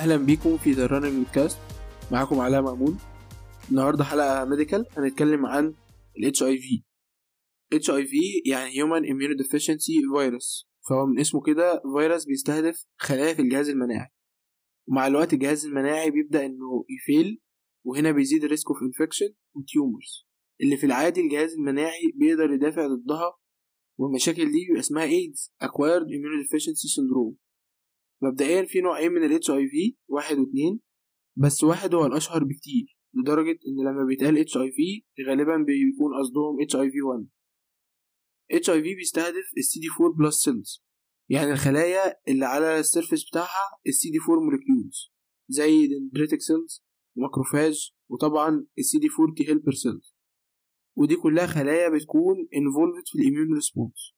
اهلا بيكم في ذا راننج بودكاست معاكم علاء مأمون النهارده حلقه ميديكال هنتكلم عن ال HIV HIV يعني Human Immunodeficiency Virus فهو من اسمه كده فيروس بيستهدف خلايا في الجهاز المناعي ومع الوقت الجهاز المناعي بيبدأ انه يفيل وهنا بيزيد الريسك اوف انفكشن وتيومرز اللي في العادي الجهاز المناعي بيقدر يدافع ضدها والمشاكل دي بيبقى اسمها ايدز Acquired Immunodeficiency Syndrome مبدئيا في نوعين من ال HIV واحد واتنين بس واحد هو الأشهر بكتير لدرجة إن لما بيتقال HIV غالبا بيكون قصدهم HIV 1 HIV بيستهدف ال CD4 بلس سيلز يعني الخلايا اللي على السيرفيس بتاعها ال CD4 مولكيولز زي dendritic cells وماكروفاج وطبعا ال CD4 T helper cells ودي كلها خلايا بتكون involved في الإيميون ريسبونس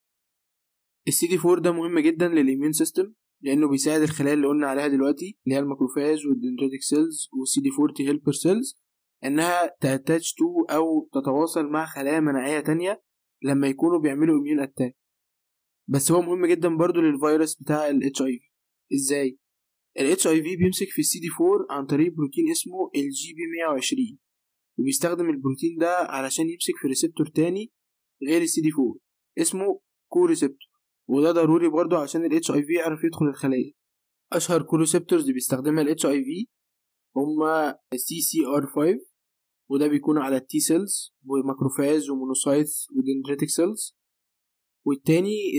ال CD4 ده مهم جدا للإيميون سيستم لأنه بيساعد الخلايا اللي قلنا عليها دلوقتي اللي هي الماكروفاج والدندريتك سيلز والسي دي 4 تي هيلبر سيلز إنها تاتاتش تو أو تتواصل مع خلايا مناعية تانية لما يكونوا بيعملوا إميون أتاك بس هو مهم جدا برضو للفيروس بتاع ال HIV إزاي؟ ال HIV بيمسك في السي دي 4 عن طريق بروتين اسمه ال جي بي 120 وبيستخدم البروتين ده علشان يمسك في ريسبتور تاني غير السي دي 4 اسمه كو ريسبتور وده ضروري برضه عشان ال HIV يعرف يدخل الخلية أشهر كوريسبتورز اللي بيستخدمها ال HIV هما CCR5 وده بيكون على التي سيلز وماكروفاج ومونوسايتس ودندريتك سيلز والتاني ال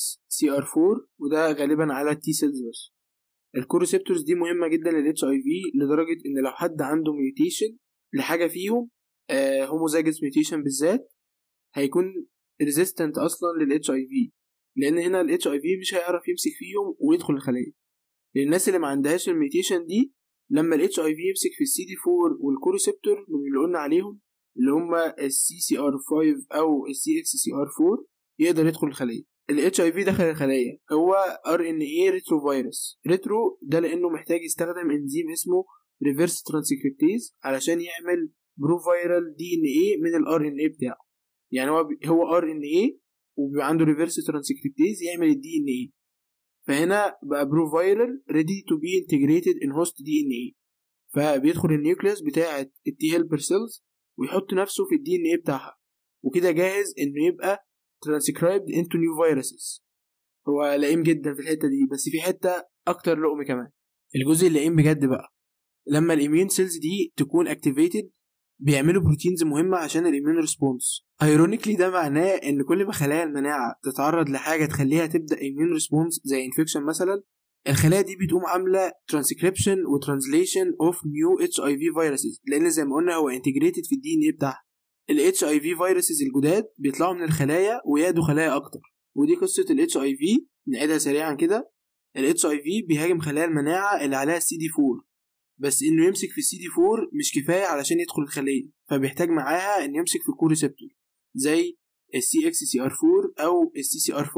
CXCR4 وده غالبا على التي سيلز بس الكوريسبتورز دي مهمة جدا لل HIV لدرجة إن لو حد عنده ميوتيشن لحاجة فيهم آه هوموزايجس ميوتيشن بالذات هيكون ريزيستنت أصلا لل HIV لان هنا ال HIV مش هيعرف يمسك فيهم ويدخل الخلية للناس اللي ما عندهاش الميوتيشن دي لما ال HIV يمسك في السي دي 4 والكوريسبتور من اللي قلنا عليهم اللي هما السي سي ار 5 او السي اكس سي ار 4 يقدر يدخل الخلية ال HIV دخل الخلية هو ار ان اي ريترو فيروس ريترو ده لانه محتاج يستخدم انزيم اسمه ريفرس ترانسكريبتيز علشان يعمل بروفايرال دي ان اي من الار ان اي بتاعه يعني هو هو ار ان اي وبيبقى عنده ريفرس ترانسكريبتيز يعمل الدي ان اي فهنا بقى بروفايرال ريدي تو بي انتجريتد ان هوست دي ان اي فبيدخل النيوكليوس بتاعه التي هيلبر سيلز ويحط نفسه في الدي ان اي بتاعها وكده جاهز انه يبقى ترانسكرايبد انتو نيو فيروسز هو لئيم جدا في الحته دي بس في حته اكتر لقم كمان الجزء اللئيم بجد بقى لما الاميون سيلز دي تكون اكتيفيتد بيعملوا بروتينز مهمة عشان الإيميون ريسبونس ايرونيكلي ده معناه إن كل ما خلايا المناعة تتعرض لحاجة تخليها تبدأ إيميون ريسبونس زي انفكشن مثلا الخلايا دي بتقوم عاملة ترانسكريبشن وترانزليشن اوف نيو اتش اي في فيروسز لأن زي ما قلنا هو انتجريتد في الدي ان اي بتاعها الاتش اي في فيروسز الجداد بيطلعوا من الخلايا ويادوا خلايا أكتر ودي قصة الاتش اي في نعيدها سريعا كده الاتش اي في بيهاجم خلايا المناعة اللي عليها السي دي 4 بس انه يمسك في السي دي 4 مش كفايه علشان يدخل الخليه فبيحتاج معاها انه يمسك في الكوريسبتور زي السي اكس سي ار 4 او السي سي ار 5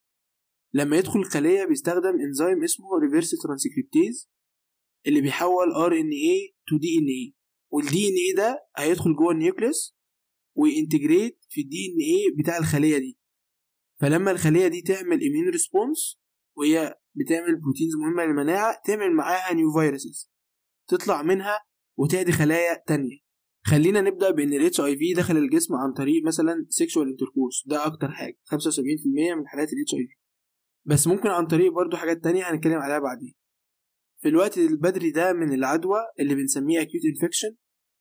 لما يدخل الخليه بيستخدم انزيم اسمه ريفرس ترانسكريبتيز اللي بيحول ار ان اي تو دي ان اي والدي ان اي ده هيدخل جوه النيوكليس وينتجريت في الدي ان اي بتاع الخليه دي فلما الخليه دي تعمل اميون ريسبونس وهي بتعمل بروتينز مهمه للمناعه تعمل معاها نيو فيروسز تطلع منها وتعدي خلايا تانية خلينا نبدأ بإن ال HIV دخل الجسم عن طريق مثلا sexual intercourse ده أكتر حاجة 75% من حالات ال HIV بس ممكن عن طريق برضو حاجات تانية هنتكلم عليها بعدين في الوقت البدري ده من العدوى اللي بنسميه acute infection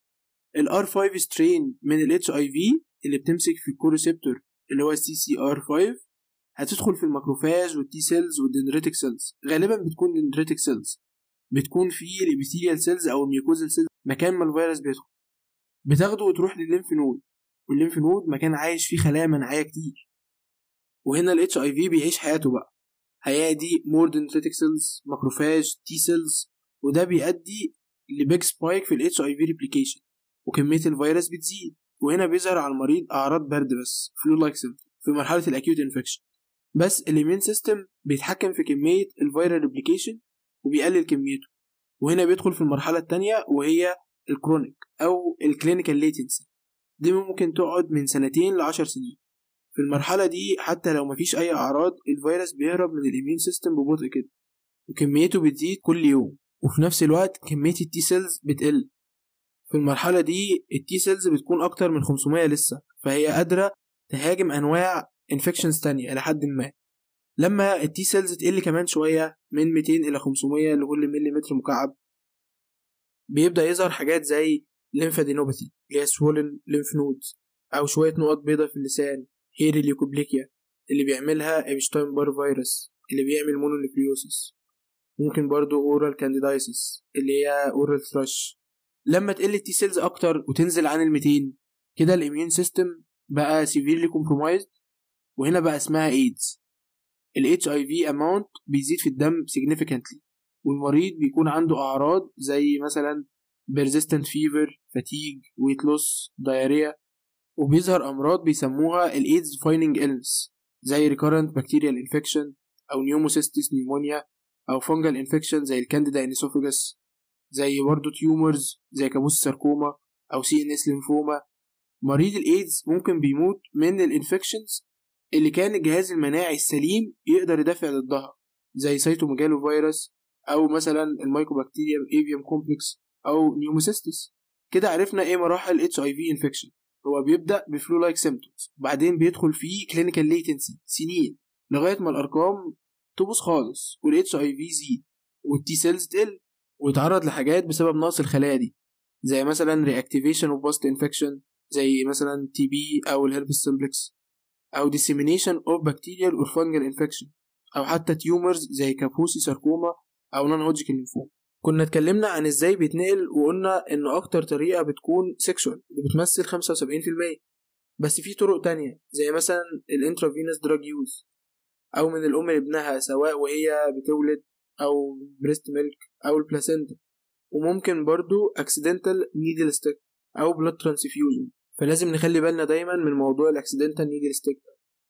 ال R5 strain من ال HIV اللي بتمسك في الكوريسبتور اللي هو CCR5 هتدخل في الماكروفاج والتي سيلز والدندريتك سيلز غالبا بتكون دندريتك سيلز بتكون في الابيثيليال سيلز او الميوكوزال سيلز مكان ما الفيروس بيدخل بتاخده وتروح للليمف نود والليمف نود مكان عايش فيه خلايا مناعيه كتير وهنا ال HIV بيعيش حياته بقى هيأدي مور dendritic سيلز ماكروفاج تي سيلز وده بيؤدي لبيج سبايك في ال HIV replication وكمية الفيروس بتزيد وهنا بيظهر على المريض أعراض برد بس فلو لايك في مرحلة الأكيوت انفكشن بس الإيمين سيستم بيتحكم في كمية الفيرال ريبليكيشن وبيقلل كميته وهنا بيدخل في المرحلة التانية وهي الكرونيك أو الكلينيكال ليتنسي دي ممكن تقعد من سنتين لعشر سنين في المرحلة دي حتى لو مفيش أي أعراض الفيروس بيهرب من الإيمين سيستم ببطء كده وكميته بتزيد كل يوم وفي نفس الوقت كمية التي سيلز بتقل في المرحلة دي التي سيلز بتكون أكتر من 500 لسه فهي قادرة تهاجم أنواع انفكشنز تانية إلى حد ما لما التي سيلز تقل كمان شوية من 200 إلى 500 لكل مليمتر مكعب بيبدأ يظهر حاجات زي ليمفادينوباثي اللي هي swollen lymph nodes أو شوية نقط بيضة في اللسان هيري ليوكوبليكيا اللي بيعملها إبشتاين بار فيروس اللي بيعمل مونونيكليوسيس ممكن برضو اورال كانديدايسيس اللي هي اورال ثراش لما تقل التي سيلز اكتر وتنزل عن ال 200 كده الاميون سيستم بقى سيفيرلي كومبرومايزد وهنا بقى اسمها ايدز ال HIV amount بيزيد في الدم significantly والمريض بيكون عنده أعراض زي مثلا persistent fever, fatigue, weight loss, diarrhea وبيظهر أمراض بيسموها ال AIDS defining illness زي recurrent bacterial infection أو pneumocystis pneumonia أو fungal infection زي الكانديدا انسوفيجاس زي برضه تيومرز زي كابوس ساركوما أو سي ان اس لينفوما مريض الايدز ممكن بيموت من الانفكشنز اللي كان الجهاز المناعي السليم يقدر يدافع ضدها زي سيتوميجالو فيروس او مثلا المايكوبكتيريا ايفيوم كومبلكس او نيوموسيستس كده عرفنا ايه مراحل اتش اي في انفكشن هو بيبدا بفلو لايك سيمبتومز وبعدين بيدخل فيه كلينيكال ليتنسي سنين لغايه ما الارقام تبوظ خالص والاتش اي في يزيد والتي سيلز تقل ويتعرض لحاجات بسبب نقص الخلايا دي زي مثلا رياكتيفيشن اوف باست انفكشن زي مثلا تي بي او الهربس سمبلكس او dissemination of bacterial or fungal infection او حتى تيومرز زي كابوسي ساركوما او نون هودجكن لينفوما كنا اتكلمنا عن ازاي بيتنقل وقلنا ان اكتر طريقه بتكون سيكشوال اللي بتمثل 75% بس في طرق تانية زي مثلا الانترافينوس دراج يوز او من الام لابنها سواء وهي بتولد او بريست ميلك او البلاسينتا وممكن برضو accidental needle stick او blood transfusion فلازم نخلي بالنا دايما من موضوع الاكسيدنتال نيدل ستيك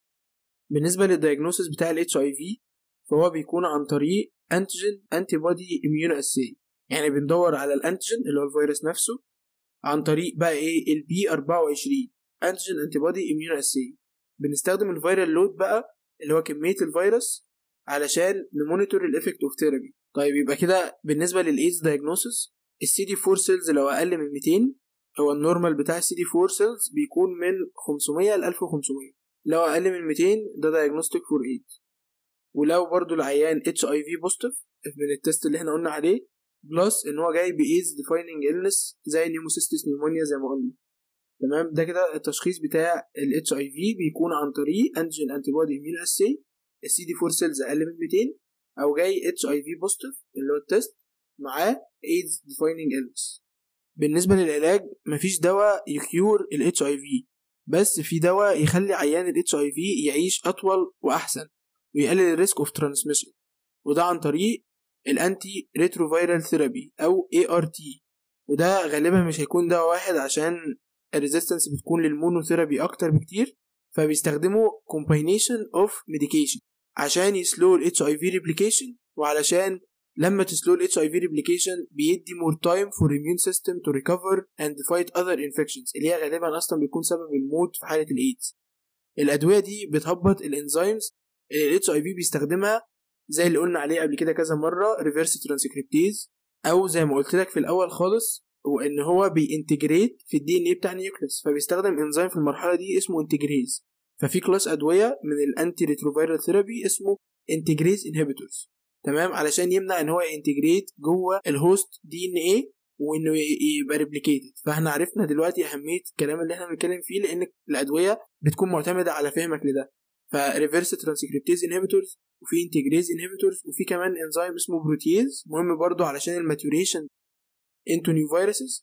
بالنسبه للدايجنوسيس بتاع الاتش اي في فهو بيكون عن طريق انتيجين انتي بودي اميون اسي يعني بندور على الانتيجين اللي هو الفيروس نفسه عن طريق بقى ايه البي 24 انتيجين انتي بودي اميون اسي بنستخدم الفيرال لود بقى اللي هو كميه الفيروس علشان نمونيتور الافكت اوف ثيرابي طيب يبقى كده بالنسبه للايدز دايجنوسيس السي دي 4 سيلز لو اقل من 200 هو النورمال بتاع السي دي 4 سيلز بيكون من 500 ل 1500 لو اقل من 200 ده دايجنوستيك فور ايدز ولو برضو العيان اتش اي في بوزيتيف من التست اللي احنا قلنا عليه بلس ان هو جاي بايدز ديفايننج النس زي النيوموسيستس نيمونيا زي ما قلنا تمام ده كده التشخيص بتاع الاتش اي في بيكون عن طريق انجين انتي بودي اميون اسي السي دي 4 سيلز اقل من 200 او جاي اتش اي في بوزيتيف اللي هو التست معاه ايدز ديفايننج النس بالنسبه للعلاج مفيش دواء يكيور الاتش اي في بس في دواء يخلي عيان الاتش اي في يعيش اطول واحسن ويقلل الريسك اوف ترانسميشن وده عن طريق الانتي ريتروفيرال ثيرابي او اي ار تي وده غالبا مش هيكون دواء واحد عشان الريزيستنس بتكون للمونوثيرابي اكتر بكتير فبيستخدموا combination اوف ميديكيشن عشان يسلو الاتش اي في ريبليكيشن وعلشان لما تسلو ال HIV replication بيدي more time for immune system to recover and fight other infections اللي هي غالبا اصلا بيكون سبب الموت في حالة الايدز الادوية دي بتهبط الانزيمز اللي ال HIV بيستخدمها زي اللي قلنا عليه قبل كده كذا مرة reverse transcriptase او زي ما قلت لك في الاول خالص هو ان هو بينتجريت في الدي ان ايه بتاع النيوكليس فبيستخدم انزيم في المرحلة دي اسمه انتجريز ففي كلاس ادوية من الانتي ريتروفيرال ثيرابي اسمه انتجريز انهبيتورز تمام علشان يمنع ان هو ينتجريت جوه الهوست دي ان ايه وانه يبقى ريبليكيتد فاحنا عرفنا دلوقتي اهميه الكلام اللي احنا بنتكلم فيه لان الادويه بتكون معتمده على فهمك لده فريفرس ترانسكريبتيز انهبيتورز وفي انتجريز انهبيتورز وفي كمان انزيم اسمه بروتيز مهم برضو علشان الماتوريشن انتو نيو فيروسز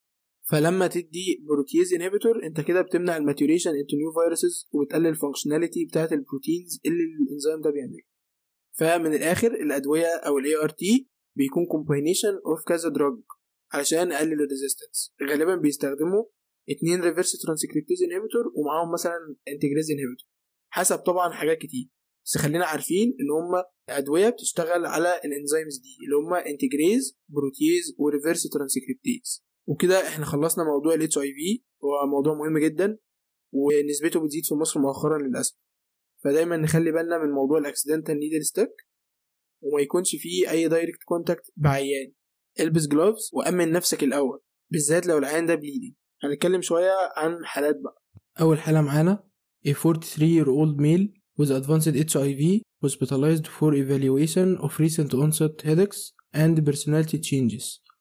فلما تدي بروتيز انهبيتور انت كده بتمنع الماتوريشن انتو نيو فيروسز وبتقلل الفانكشناليتي بتاعت البروتينز اللي الانزيم ده بيعملها فمن الاخر الادويه او الاي ار تي بيكون كومباينيشن اوف كذا دراج علشان اقلل الريزيستنس غالبا بيستخدموا اتنين ريفرس ترانسكريبتيز انهبيتور ومعاهم مثلا انتجريز انهبيتور حسب طبعا حاجات كتير بس خلينا عارفين ان هم ادويه بتشتغل على الانزيمز دي اللي هم انتجريز بروتيز وريفرس ترانسكريبتيز وكده احنا خلصنا موضوع الاتش اي في هو موضوع مهم جدا ونسبته بتزيد في مصر مؤخرا للاسف فدايما نخلي بالنا من موضوع الاكسيدنتال نيدل ستيك وما يكونش فيه اي دايركت كونتاكت بعيان البس جلوفز وامن نفسك الاول بالذات لو العيان ده بليدنج هنتكلم شويه عن حالات بقى اول حاله معانا a 43 year old male with advanced HIV hospitalized for evaluation of recent onset headaches and personality changes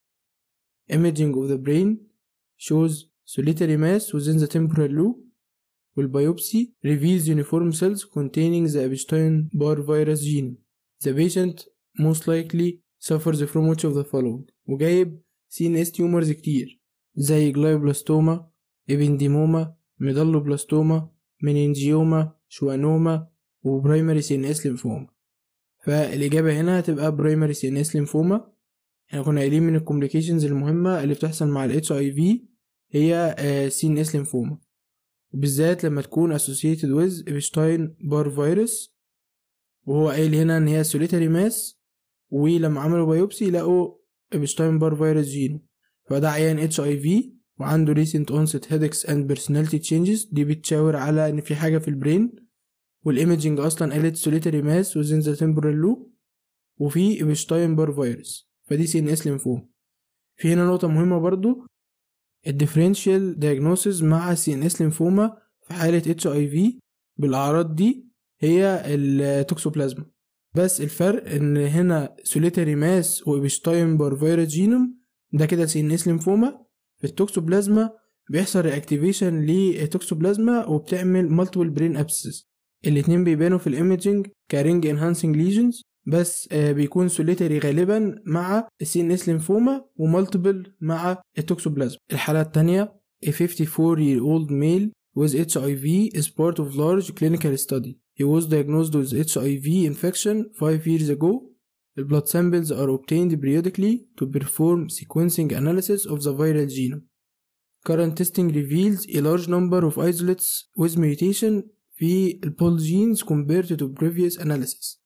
imaging of the brain shows solitary mass within the temporal lobe والbiopsy reveals uniform cells containing the Epstein-Barr virus gene. The patient most likely suffers from much of the following وجايب CNS tumors كتير زي glioblastoma, ependymoma, medulloblastom, meningioما, شوانوما وبرايمري CNS lymphoma فالإجابة هنا هتبقى برايمري CNS lymphoma احنا كنا قايلين من الكومبليكيشنز المهمة اللي بتحصل مع ال HIV هي CNS lymphoma وبالذات لما تكون associated with Epstein Barr virus وهو قايل هنا ان هي solitary mass ولما عملوا بايوبسي لقوا Epstein Barr virus جينو فده عيان HIV وعنده recent onset headaches and personality changes دي بتشاور على ان في حاجة في البرين والايمجنج اصلا قالت solitary mass within the temporal loop وفي Epstein Barr virus فدي سي ان اس لينفوما في هنا نقطة مهمة برضو الديفرنشال diagnosis مع سي ان اس لينفوما في حالة اتش اي في بالاعراض دي هي التوكسوبلازما بس الفرق ان هنا سوليتري ماس وابشتاين بار فيروس جينوم ده كده سي ان اس لينفوما في التوكسوبلازما بيحصل رياكتيفيشن للتوكسوبلازما وبتعمل مالتيبل برين ابسس الاتنين بيبانوا في الايمجنج كرينج انهانسنج ليجنز بس بيكون سوليتري غالبا مع السي ان اس لينفوما ومالتيبل مع التوكسوبلازما الحالة التانية a 54 year old male with HIV is part of large clinical study. He was diagnosed with HIV infection 5 years ago. The blood samples are obtained periodically to perform sequencing analysis of the viral genome. Current testing reveals a large number of isolates with mutation في البول genes compared to previous analysis.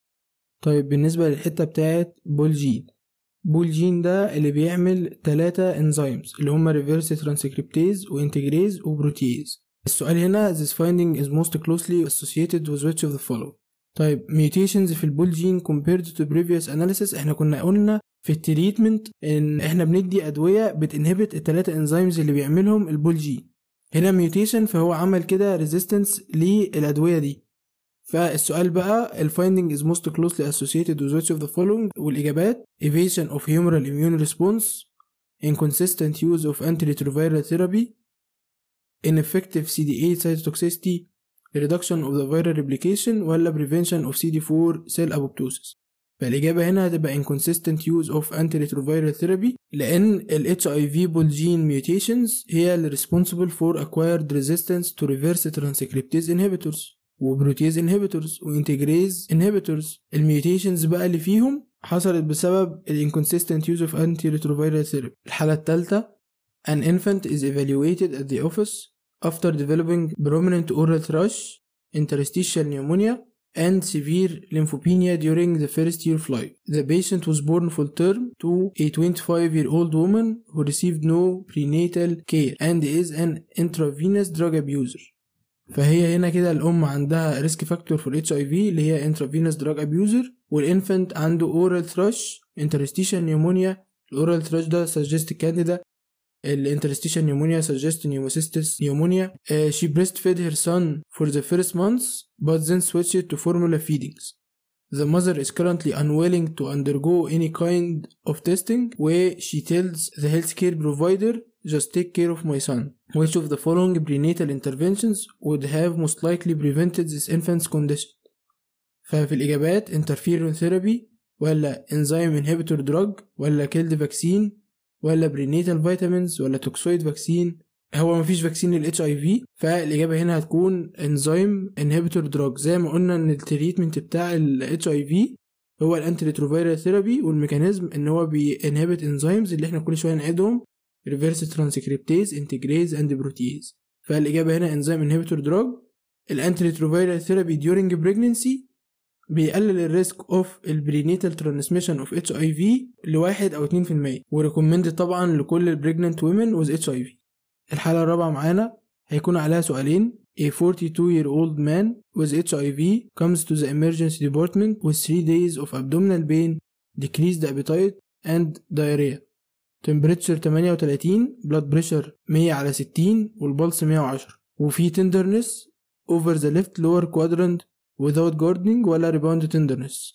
طيب بالنسبة للحتة بتاعت بول جين بول جين ده اللي بيعمل تلاتة انزيمز اللي هما ريفيرس ترانسكريبتيز وانتجريز وبروتيز السؤال هنا this finding is most closely associated with which of the following طيب mutations في البول جين compared to previous analysis احنا كنا قلنا في التريتمنت ان احنا بندي ادوية بتنهبت التلاتة انزيمز اللي بيعملهم البول جين هنا ميوتيشن فهو عمل كده ريزيستنس للادوية دي فالسؤال بقى ال finding is most closely associated with which of the following والإجابات evasion of humoral immune response inconsistent use of antiretroviral therapy ineffective CD8 cytotoxicity reduction of the viral replication ولا prevention of CD4 cell apoptosis فالإجابة هنا هتبقى inconsistent use of antiretroviral therapy لأن ال HIV ball gene mutations هي اللي responsible for acquired resistance to reverse transcriptase inhibitors وبروتيز انهبيتورز وانتجريز انهبيتورز الميوتيشنز بقى اللي فيهم حصلت بسبب الانكونسيستنت يوز اوف انتي ريتروفيرال ثيرابي الحالة الثالثة an infant is evaluated at the office after developing prominent oral thrush interstitial pneumonia and severe lymphopenia during the first year of life. The patient was born full term to a 25 year old woman who received no prenatal care and is an intravenous drug abuser. فهي هنا كده الام عندها ريسك فاكتور في الاتش اي في اللي هي انترافينوس دراج ابيوزر والانفنت عنده اورال ثراش انترستيشن نيومونيا الاورال ثراش ده سجست كانديدا الانترستيشن نيومونيا سجست نيوموسيستس نيومونيا she breastfed her son for the first months but then switched to formula feedings The mother is currently unwilling to undergo any kind of testing where she tells the healthcare provider just take care of my son. Which of the following prenatal interventions would have most likely prevented this infant's condition? ففي الإجابات interferon therapy ولا enzyme inhibitor drug ولا killed vaccine ولا prenatal vitamins ولا toxoid vaccine هو مفيش فاكسين لل HIV فالإجابة هنا هتكون enzyme inhibitor drug زي ما قلنا إن التريتمنت بتاع ال HIV هو الانتي ريتروفيرال ثيرابي والميكانيزم ان هو بينهبت انزيمز اللي احنا كل شويه نعيدهم ريفرس ترانسكريبتيز انتجريز اند بروتيز فالاجابه هنا انزيم انهبيتور دراج الانتي ريتروفيرال ثيرابي ديورنج بريجنسي بيقلل الريسك اوف البرينيتال ترانسميشن اوف اتش اي في لواحد او 2% وريكومندد طبعا لكل البريجننت وومن وذ اتش اي في الحاله الرابعه معانا هيكون عليها سؤالين A 42 year old man with HIV comes to the emergency department with 3 days of abdominal pain, decreased appetite, and diarrhea temperature 38 blood pressure 100 على 60 والبلس 110 وفي tenderness over the left lower quadrant without gardening ولا rebound tenderness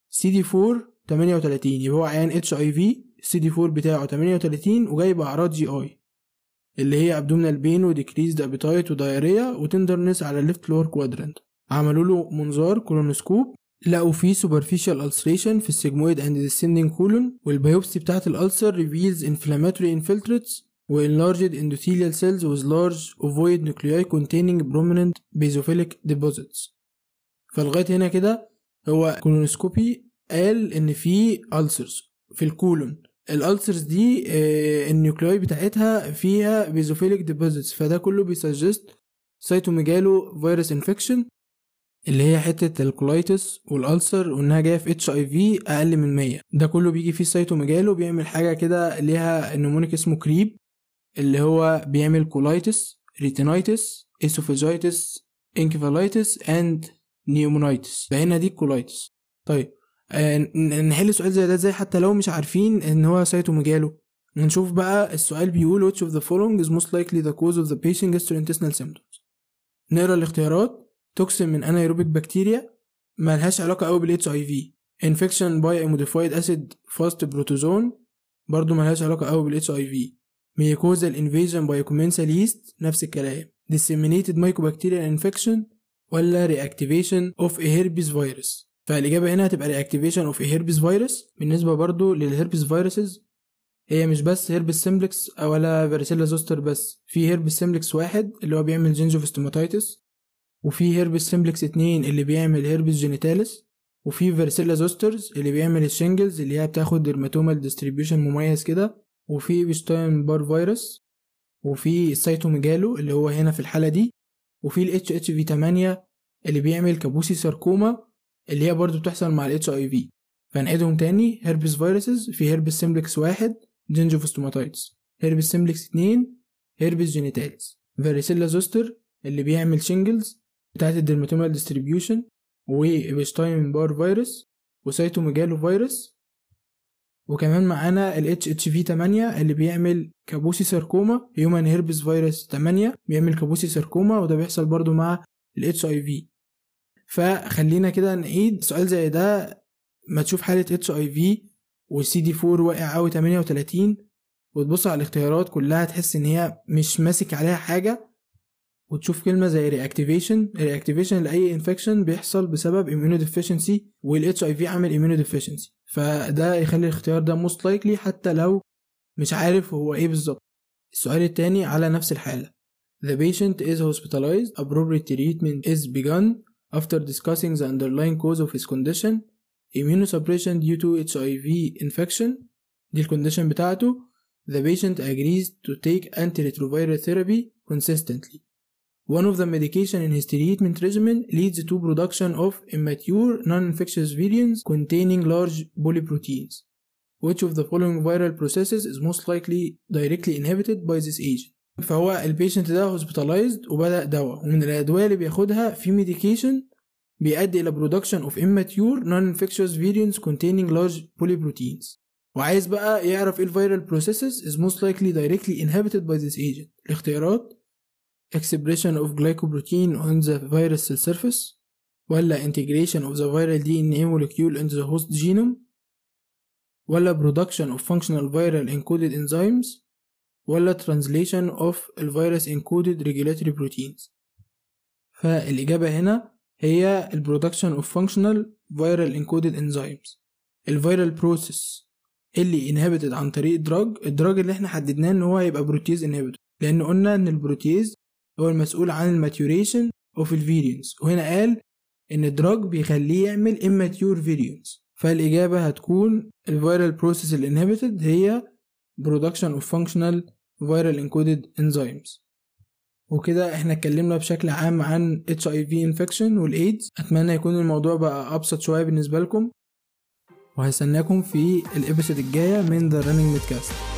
CD4 38 يبقى هو عيان اتش اي في السي 4 بتاعه 38 وجاي باعراض جي اي اللي هي ابدومينال بين وديكريزد ابيتايت ودايريا وتندرنس على الليفت لور كوادرنت عملوا له منظار كولونوسكوب لقوا فيه superficial ulceration في السيجمويد and descending colon والبيوبسي بتاعت الألسر reveals inflammatory infiltrates و enlarged endothelial cells with large ovoid nuclei containing prominent basophilic deposits فلغاية هنا كده هو كولونوسكوبي قال ان في ألسرز في الكولون الألسرز دي آه، النيوكليوي بتاعتها فيها بيزوفيليك ديبوزيتس فده كله بيسجست سايتوميجالو فيروس انفكشن اللي هي حتة الكولايتس والألسر وإنها جاية في اتش اي في أقل من 100 ده كله بيجي فيه السيتوميجالو بيعمل حاجة كده ليها نمونيك اسمه كريب اللي هو بيعمل كولايتس ريتينايتس اسوفيجايتس انكفالايتس اند نيومونايتس فهنا دي الكولايتس طيب آه ن- نحل سؤال زي ده ازاي حتى لو مش عارفين ان هو سيتوميجالو ونشوف بقى السؤال بيقول which of the following is most likely the cause of the patient gastrointestinal symptoms نقرا الاختيارات توكسين من انايروبيك بكتيريا ملهاش علاقة قوي بالاتش اي في infection by a modified acid fast protozoan برضو ملهاش علاقة قوي بالاتش اي في mucosal invasion by commensal yeast نفس الكلام disseminated mycobacterial infection ولا reactivation of a herpes virus فالإجابة هنا هتبقى reactivation of a herpes virus بالنسبة برضو للهربس فيروسز هي مش بس هيربس سيمبلكس ولا فاريسيلا زوستر بس في هيربس سيمبلكس واحد اللي هو بيعمل جينجوفستوماتيتس وفي هيربس سيمبلكس اتنين اللي بيعمل هيربس جينيتاليس وفي فاريسيلا زوسترز اللي بيعمل الشنجلز اللي هي بتاخد ديرماتومال ديستريبيوشن مميز كده وفي بيشتاين بار فيروس وفي السيتوميجالو اللي هو هنا في الحالة دي وفي ال اتش اتش في 8 اللي بيعمل كابوسي ساركوما اللي هي برضو بتحصل مع ال اتش اي في فنعيدهم تاني هيربس فيروسز في هيربس سيمبلكس واحد جينجوفستوماتايتس هيربس سيمبلكس اتنين هيربس جينيتاليس فاريسيلا زوستر اللي بيعمل شينجلز بتاعت الديرماتومال ديستريبيوشن وإبشتاين بار فيروس وسيتوميجالو فيروس وكمان معانا ال HHV8 اللي بيعمل كابوسي ساركوما هيومن هيربس فيروس 8 بيعمل كابوسي ساركوما وده بيحصل برضو مع ال HIV فخلينا كده نعيد سؤال زي ده ما تشوف حالة HIV والسي دي 4 واقع قوي 38 وتبص على الاختيارات كلها تحس ان هي مش ماسك عليها حاجة وتشوف كلمة زي رياكتيفيشن رياكتيفيشن لأي انفكشن بيحصل بسبب immunodeficiency وال HIV عامل immunodeficiency فده يخلي الاختيار ده most likely حتى لو مش عارف هو ايه بالظبط السؤال التاني على نفس الحالة The patient is hospitalized appropriate treatment is begun after discussing the underlying cause of his condition immunosuppression due to HIV infection دي الكونديشن بتاعته The patient agrees to take antiretroviral therapy consistently One of the medication in his treatment regimen leads to production of immature non-infectious variants containing large polyproteins. Which of the following viral processes is most likely directly inhibited by this agent? فهو البيشنت ده hospitalized وبدأ دواء ومن الأدوية اللي بياخدها في medication بيؤدي إلى production of immature non-infectious variants containing large polyproteins. وعايز بقى يعرف ايه الفيرال processes is most likely directly inhibited by this agent. الاختيارات expression of glycoprotein on the virus cell surface ولا integration of the viral DNA molecule into the host genome ولا production of functional viral encoded enzymes ولا translation of الفيروس encoded regulatory proteins فالإجابة هنا هي ال production of functional viral encoded enzymes الفيرال بروسيس اللي inhibited عن طريق الدراج الدراج اللي احنا حددناه ان هو هيبقى بروتيز inhibitor لان قلنا ان البروتيز هو المسؤول عن الماتيوريشن اوف الفيريونس وهنا قال ان الدراج بيخليه يعمل immature variants فالإجابة هتكون الفيرال بروسيس الانهبيتد هي production of functional viral encoded enzymes وكده احنا اتكلمنا بشكل عام عن HIV infection والايدز اتمنى يكون الموضوع بقى ابسط شوية بالنسبة لكم وهستناكم في الابيسود الجاية من The Running Midcast